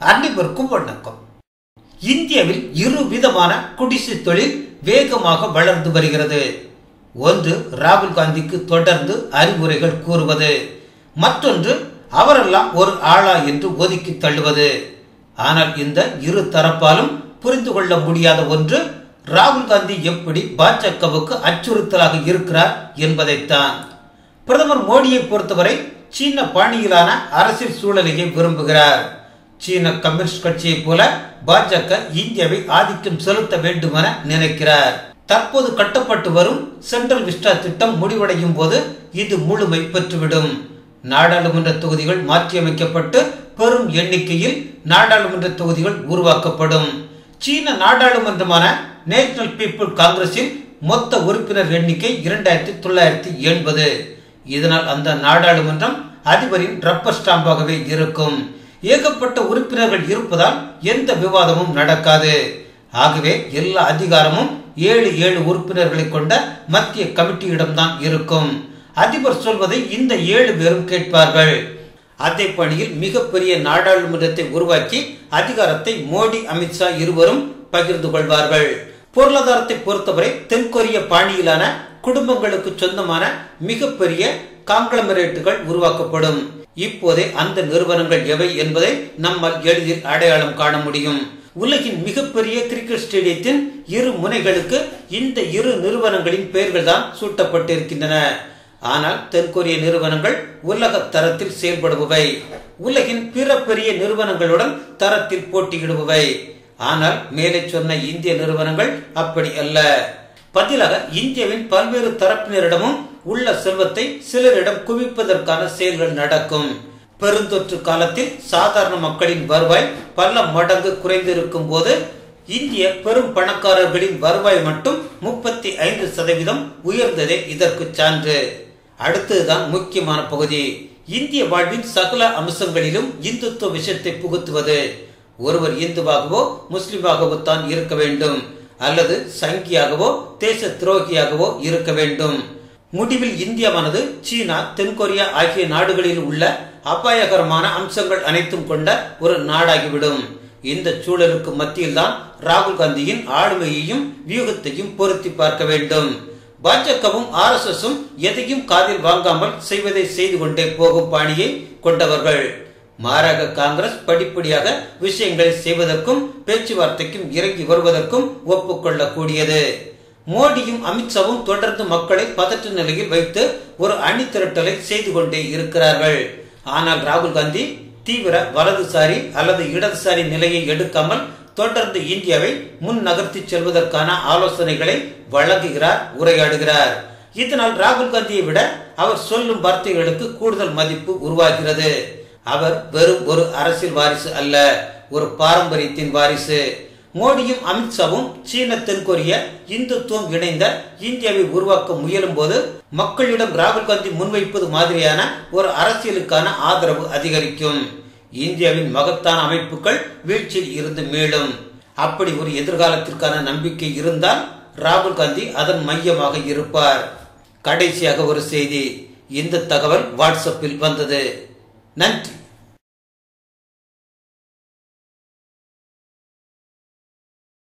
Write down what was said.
அனைவருக்கும் வணக்கம் இந்தியாவில் இரு விதமான குடிசை தொழில் வேகமாக வளர்ந்து வருகிறது ஒன்று ராகுல் காந்திக்கு தொடர்ந்து அறிவுரைகள் கூறுவது மற்றொன்று அவரெல்லாம் ஒரு ஆளா என்று ஒதுக்கி தள்ளுவது ஆனால் இந்த இரு தரப்பாலும் புரிந்து கொள்ள முடியாத ஒன்று ராகுல் காந்தி எப்படி பாஜகவுக்கு அச்சுறுத்தலாக இருக்கிறார் என்பதைத்தான் பிரதமர் மோடியை பொறுத்தவரை சீன பாணியிலான அரசியல் சூழலையே விரும்புகிறார் சீன கம்யூனிஸ்ட் கட்சியைப் போல பாஜக இந்தியாவை ஆதிக்கம் செலுத்த வேண்டும் என நினைக்கிறார் தற்போது கட்டப்பட்டு வரும் சென்ட்ரல் விஸ்டா திட்டம் முடிவடையும் போது இது முழுமை பெற்றுவிடும் நாடாளுமன்ற தொகுதிகள் மாற்றியமைக்கப்பட்டு பெரும் எண்ணிக்கையில் நாடாளுமன்ற தொகுதிகள் உருவாக்கப்படும் சீன நாடாளுமன்றமான நேஷனல் பீப்புள் காங்கிரஸில் மொத்த உறுப்பினர் எண்ணிக்கை இரண்டாயிரத்தி தொள்ளாயிரத்தி எண்பது இதனால் அந்த நாடாளுமன்றம் அதிபரின் ரப்பர் ஸ்டாம்பாகவே இருக்கும் ஏகப்பட்ட உறுப்பினர்கள் இருப்பதால் எந்த விவாதமும் நடக்காது ஆகவே எல்லா அதிகாரமும் ஏழு ஏழு உறுப்பினர்களை கொண்ட மத்திய கமிட்டியிடம்தான் இருக்கும் அதிபர் சொல்வதை இந்த ஏழு பேரும் கேட்பார்கள் அதே பணியில் மிகப்பெரிய நாடாளுமன்றத்தை உருவாக்கி அதிகாரத்தை மோடி அமித்ஷா இருவரும் பகிர்ந்து கொள்வார்கள் பொருளாதாரத்தை பொறுத்தவரை தென்கொரிய பாணியிலான குடும்பங்களுக்கு சொந்தமான மிகப்பெரிய காங்கிளமரேட்டுகள் உருவாக்கப்படும் இப்போதே அந்த நிறுவனங்கள் எவை என்பதை நம்மால் எளிதில் அடையாளம் காண முடியும் உலகின் மிகப்பெரிய கிரிக்கெட் ஸ்டேடியத்தின் இரு முனைகளுக்கு இந்த இரு நிறுவனங்களின் பெயர்கள் தான் சூட்டப்பட்டிருக்கின்றன ஆனால் தென்கொரிய நிறுவனங்கள் உலக தரத்தில் செயல்படுபவை உலகின் பிற பெரிய நிறுவனங்களுடன் தரத்தில் போட்டியிடுபவை ஆனால் மேலே சொன்ன இந்திய நிறுவனங்கள் அப்படி அல்ல பதிலாக இந்தியாவின் பல்வேறு தரப்பினரிடமும் உள்ள செல்வத்தை சிலரிடம் குவிப்பதற்கான செயல்கள் நடக்கும் பெருந்தொற்று காலத்தில் சாதாரண மக்களின் வருவாய் பல மடங்கு குறைந்திருக்கும் போது இந்திய பெரும் பணக்காரர்களின் வருவாய் மட்டும் முப்பத்தி ஐந்து சதவீதம் உயர்ந்ததே இதற்கு சான்று அடுத்ததுதான் முக்கியமான பகுதி இந்திய வாழ்வின் சகல அம்சங்களிலும் இந்துத்துவ விஷயத்தை புகுத்துவது ஒருவர் இந்துவாகவோ முஸ்லிமாகவோ தான் இருக்க வேண்டும் அல்லது சங்கியாகவோ தேச துரோகியாகவோ இருக்க வேண்டும் முடிவில் இந்தியாவானது சீனா தென்கொரியா ஆகிய நாடுகளில் உள்ள அபாயகரமான அம்சங்கள் அனைத்தும் கொண்ட ஒரு நாடாகிவிடும் இந்த சூழலுக்கு மத்தியில் தான் ராகுல் காந்தியின் ஆளுமையையும் வியூகத்தையும் பொருத்தி பார்க்க வேண்டும் பாஜகவும் ஆர் எஸ் எஸும் எதையும் காதில் வாங்காமல் செய்வதை செய்து கொண்டே போகும் பாணியை கொண்டவர்கள் மாறாக காங்கிரஸ் படிப்படியாக விஷயங்களை செய்வதற்கும் பேச்சுவார்த்தைக்கும் இறங்கி வருவதற்கும் ஒப்புக்கொள்ளக்கூடியது மோடியும் அமித்ஷாவும் தொடர்ந்து மக்களை பதற்ற நிலையில் வைத்து ஒரு அணி திரட்டலை செய்து கொண்டே இருக்கிறார்கள் ஆனால் ராகுல் காந்தி தீவிர வலதுசாரி அல்லது இடதுசாரி நிலையை எடுக்காமல் தொடர்ந்து இந்தியாவை முன் நகர்த்தி செல்வதற்கான ஆலோசனைகளை வழங்குகிறார் உரையாடுகிறார் இதனால் ராகுல் காந்தியை விட அவர் சொல்லும் வார்த்தைகளுக்கு கூடுதல் மதிப்பு உருவாகிறது அவர் வெறும் ஒரு அரசியல் வாரிசு அல்ல ஒரு பாரம்பரியத்தின் வாரிசு மோடியும் அமித்ஷாவும் சீன தென்கொரிய இந்துத்துவம் இணைந்த இந்தியாவை உருவாக்க முயலும் போது மக்களிடம் ராகுல் காந்தி முன்வைப்பது மாதிரியான ஒரு அரசியலுக்கான ஆதரவு அதிகரிக்கும் இந்தியாவின் மகத்தான அமைப்புகள் வீழ்ச்சியில் இருந்து மீளும் அப்படி ஒரு எதிர்காலத்திற்கான நம்பிக்கை இருந்தால் ராகுல் காந்தி அதன் மையமாக இருப்பார் கடைசியாக ஒரு செய்தி இந்த தகவல் வாட்ஸ்அப்பில் வந்தது நன்றி